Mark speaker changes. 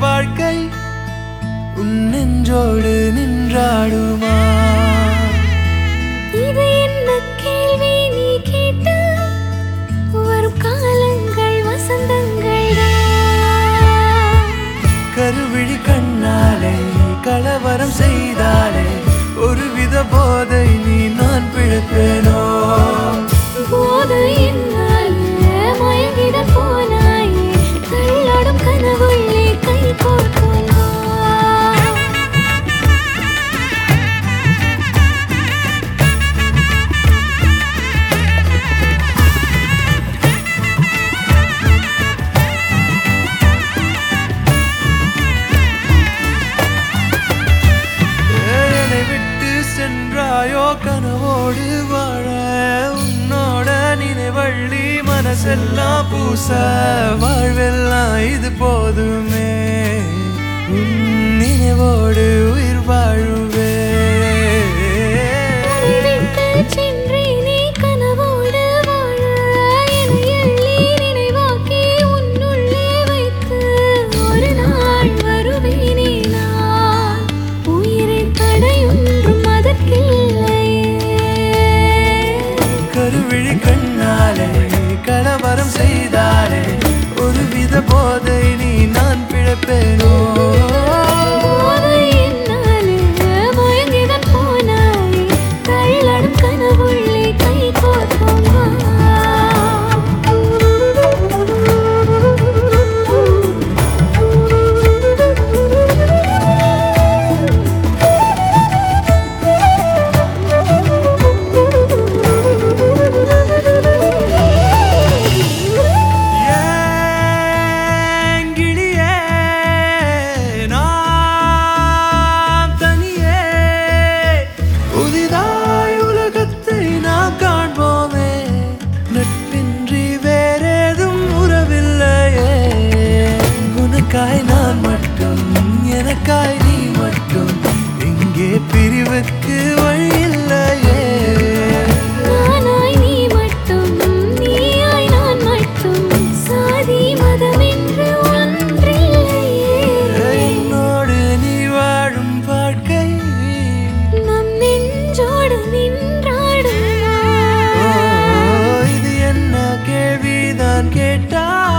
Speaker 1: வாழ்க்கை உன் நெஞ்சோடு நின்றாடுமா
Speaker 2: இது என்ன கேள்வி நீ கேட்டு வரும் காலங்கள் வசந்தங்கள்
Speaker 1: கருவிழி கண்ணாலே கலவரம் செய்தாலே ஒருவித போதை நீ நான் பிழைப்பேனோ
Speaker 2: போது என்னால் மயங்கிட போனாயே தள்ளாடும் கனவுள்ளே கை கோர்க்கோமா
Speaker 1: என்னை விட்டு சென்றாயோ கனவோடு வாழ உன்னோட நினைவள்ளி மனசெல்லாம் பூச வாழ்வெல்லாம் இது போதுமே உன் நினைவோடு உயிர் வாழுவே
Speaker 2: விட்டு சென்றேனே கனவோடு வாழ என்னை எள்ளி நினைவாக்கி உன்னுள்ளே வைத்து ஒரு நாள் வருவேனே நான் உயிரை தடையொன்றும் அதற்கில்லையே
Speaker 1: கருவிழி கண்ணாலே கலவரம் செய்தாலே ஒருவித போதை நீ நான் பிழைப்பேனோ
Speaker 2: போதை என்னாலே மயங்கிடப் போனாயே தள்ளாடும் கனவுள்ளே கை கோர்ப்போமா
Speaker 1: ஏங்கிடியே நான் தனியே புதிதாய் உலகத்தை நாம் காண்போமே நட்பின்றி வேறேதும் உறவில்லையே உனக்காய் நான் மட்டும் எனக்காய் நீ மட்டும் இங்கே பிரிவுக்கு வழி இல்லையே
Speaker 2: நானாய் நீ மட்டும் நீயாய் நான் மட்டும் சாதி மதம் என்று ஒன்றில்லையே
Speaker 1: என்னோடு நீ வாழும் வாழ்க்கை
Speaker 2: நம் நெஞ்சோடு
Speaker 1: ஓ,
Speaker 2: நின்றாடுமா
Speaker 1: இது என்ன கேள்விதான் கேட்டா